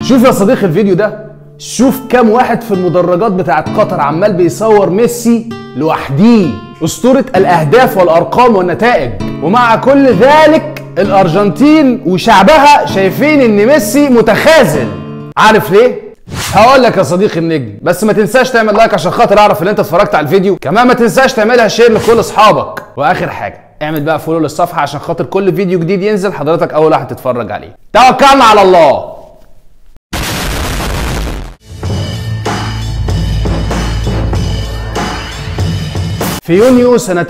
شوف يا صديقي الفيديو ده شوف كام واحد في المدرجات بتاعت قطر عمال بيصور ميسي لوحديه اسطورة الاهداف والارقام والنتائج ومع كل ذلك الارجنتين وشعبها شايفين ان ميسي متخاذل عارف ليه؟ هقول لك يا صديقي النجم بس ما تنساش تعمل لايك عشان خاطر اعرف ان انت اتفرجت على الفيديو كمان ما تنساش تعملها شير لكل اصحابك واخر حاجه اعمل بقى فولو للصفحه عشان خاطر كل فيديو جديد ينزل حضرتك اول واحد تتفرج عليه توكلنا على الله في يونيو سنة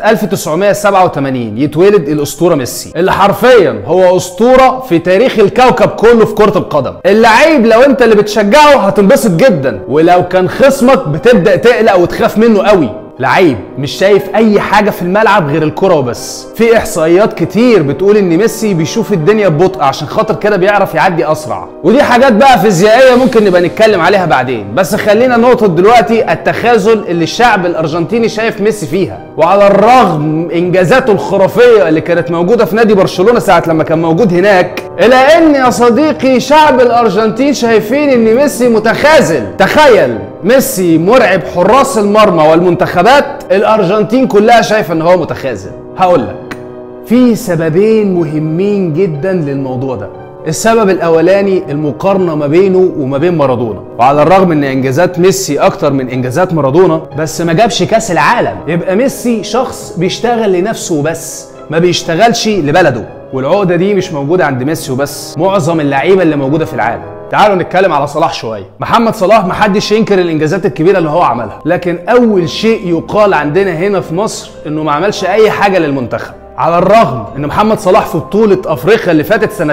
1987 يتولد الأسطورة ميسي اللي حرفيا هو أسطورة في تاريخ الكوكب كله في كرة القدم اللعيب لو أنت اللي بتشجعه هتنبسط جدا ولو كان خصمك بتبدأ تقلق وتخاف منه قوي لعيب مش شايف اي حاجه في الملعب غير الكره وبس في احصائيات كتير بتقول ان ميسي بيشوف الدنيا ببطء عشان خاطر كده بيعرف يعدي اسرع ودي حاجات بقى فيزيائيه ممكن نبقى نتكلم عليها بعدين بس خلينا نقطه دلوقتي التخاذل اللي الشعب الارجنتيني شايف ميسي فيها وعلى الرغم من انجازاته الخرافيه اللي كانت موجوده في نادي برشلونه ساعه لما كان موجود هناك الا ان يا صديقي شعب الارجنتين شايفين ان ميسي متخاذل تخيل ميسي مرعب حراس المرمى والمنتخبات الارجنتين كلها شايفه ان هو متخاذل هقول لك في سببين مهمين جدا للموضوع ده السبب الاولاني المقارنه ما بينه وما بين مارادونا وعلى الرغم ان انجازات ميسي اكتر من انجازات مارادونا بس ما جابش كاس العالم يبقى ميسي شخص بيشتغل لنفسه وبس ما بيشتغلش لبلده والعقده دي مش موجوده عند ميسي وبس معظم اللعيبه اللي موجوده في العالم تعالوا نتكلم على صلاح شويه محمد صلاح محدش ينكر الانجازات الكبيره اللي هو عملها لكن اول شيء يقال عندنا هنا في مصر انه ما عملش اي حاجه للمنتخب على الرغم ان محمد صلاح في بطولة افريقيا اللي فاتت سنة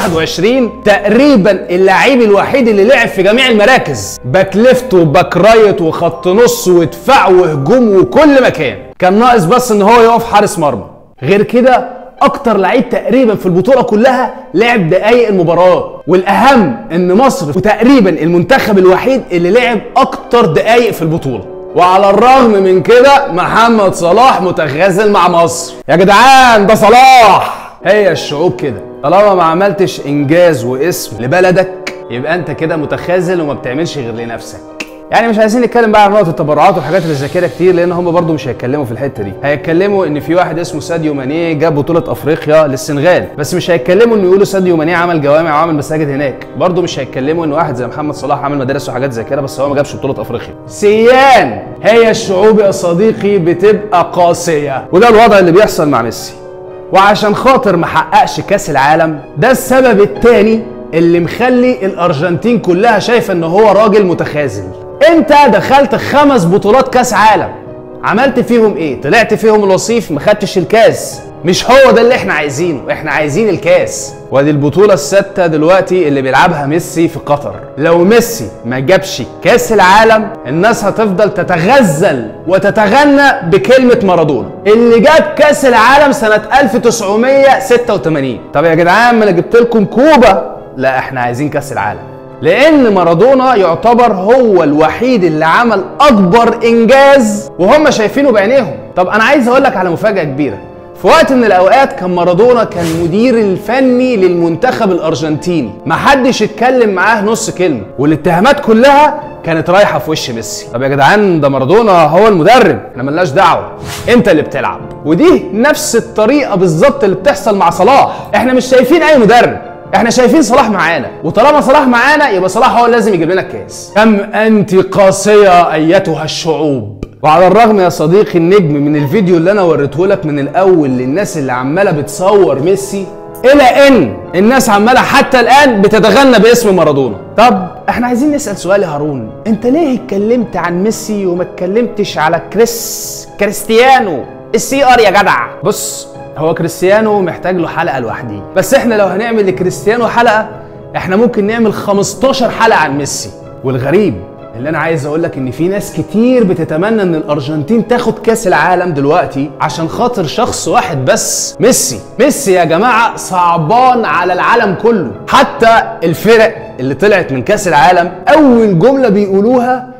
2021 تقريبا اللعيب الوحيد اللي لعب في جميع المراكز باك ليفت وباك رايت وخط نص ودفاع وهجوم وكل مكان كان ناقص بس ان هو يقف حارس مرمى غير كده اكتر لعيب تقريبا في البطوله كلها لعب دقايق المباراه والاهم ان مصر تقريبا المنتخب الوحيد اللي لعب اكتر دقايق في البطوله وعلى الرغم من كده محمد صلاح متخاذل مع مصر يا جدعان ده صلاح هي الشعوب كده طالما ما عملتش انجاز واسم لبلدك يبقى انت كده متخاذل وما بتعملش غير لنفسك يعني مش عايزين نتكلم بقى عن نقطه التبرعات والحاجات اللي زي كده كتير لان هم برضو مش هيتكلموا في الحته دي هيتكلموا ان في واحد اسمه ساديو ماني جاب بطوله افريقيا للسنغال بس مش هيتكلموا انه يقولوا ساديو ماني عمل جوامع وعمل مساجد هناك برضو مش هيتكلموا ان واحد زي محمد صلاح عمل مدارس وحاجات زي كده بس هو ما جابش بطوله افريقيا سيان هي الشعوب يا صديقي بتبقى قاسيه وده الوضع اللي بيحصل مع ميسي وعشان خاطر ما حققش كاس العالم ده السبب التاني اللي مخلي الارجنتين كلها شايفه ان هو راجل متخاذل انت دخلت خمس بطولات كاس عالم عملت فيهم ايه طلعت فيهم الوصيف ما خدتش الكاس مش هو ده اللي احنا عايزينه احنا عايزين الكاس ودي البطولة السادسة دلوقتي اللي بيلعبها ميسي في قطر لو ميسي ما جابش كاس العالم الناس هتفضل تتغزل وتتغنى بكلمة مارادونا اللي جاب كاس العالم سنة 1986 طب يا جدعان ما انا جبت لكم كوبا لا احنا عايزين كاس العالم لان مارادونا يعتبر هو الوحيد اللي عمل اكبر انجاز وهم شايفينه بعينيهم طب انا عايز اقول لك على مفاجاه كبيره في وقت من الاوقات كان مارادونا كان مدير الفني للمنتخب الارجنتيني محدش اتكلم معاه نص كلمه والاتهامات كلها كانت رايحه في وش ميسي طب يا جدعان ده مارادونا هو المدرب احنا ملناش دعوه انت اللي بتلعب ودي نفس الطريقه بالظبط اللي بتحصل مع صلاح احنا مش شايفين اي مدرب احنا شايفين صلاح معانا وطالما صلاح معانا يبقى صلاح هو اللي لازم يجيب لنا الكاس كم انت قاسيه ايتها الشعوب وعلى الرغم يا صديقي النجم من الفيديو اللي انا وريته لك من الاول للناس اللي عماله بتصور ميسي الى ان الناس عماله حتى الان بتتغنى باسم مارادونا طب احنا عايزين نسال سؤال يا هارون انت ليه اتكلمت عن ميسي وما اتكلمتش على كريس كريستيانو السي ار يا جدع بص هو كريستيانو محتاج له حلقه لوحده بس احنا لو هنعمل لكريستيانو حلقه احنا ممكن نعمل 15 حلقه عن ميسي والغريب اللي انا عايز اقول لك ان في ناس كتير بتتمنى ان الارجنتين تاخد كاس العالم دلوقتي عشان خاطر شخص واحد بس ميسي ميسي يا جماعه صعبان على العالم كله حتى الفرق اللي طلعت من كاس العالم اول جمله بيقولوها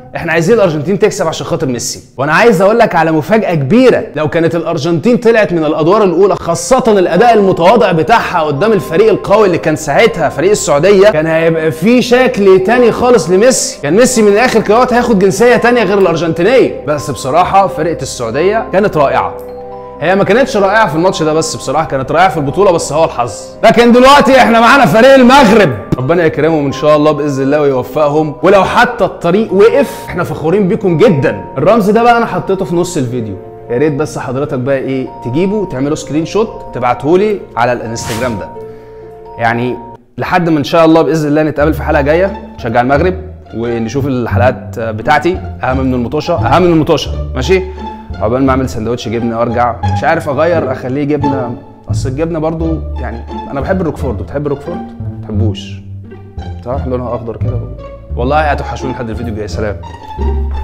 احنا عايزين الارجنتين تكسب عشان خاطر ميسي وانا عايز اقول لك على مفاجاه كبيره لو كانت الارجنتين طلعت من الادوار الاولى خاصه الاداء المتواضع بتاعها قدام الفريق القوي اللي كان ساعتها فريق السعوديه كان هيبقى في شكل تاني خالص لميسي كان ميسي من الاخر كده هياخد جنسيه تانية غير الارجنتينيه بس بصراحه فرقه السعوديه كانت رائعه هي ما كانتش رائعه في الماتش ده بس بصراحه كانت رائعه في البطوله بس هو الحظ لكن دلوقتي احنا معانا فريق المغرب ربنا يكرمهم ان شاء الله باذن الله ويوفقهم ولو حتى الطريق وقف احنا فخورين بيكم جدا الرمز ده بقى انا حطيته في نص الفيديو يا ريت بس حضرتك بقى ايه تجيبه تعمله سكرين شوت تبعته لي على الانستجرام ده يعني لحد ما ان شاء الله باذن الله نتقابل في حلقه جايه نشجع المغرب ونشوف الحلقات بتاعتي اهم من المطوشه اهم من المطوشه ماشي عقبال ما اعمل سندوتش جبنه وارجع مش عارف اغير اخليه جبنه اصل الجبنه برضو يعني انا بحب الروكفورد بتحب الروكفورد ما بتحبوش صح لونها اخضر كده والله هتوحشوني لحد الفيديو الجاي سلام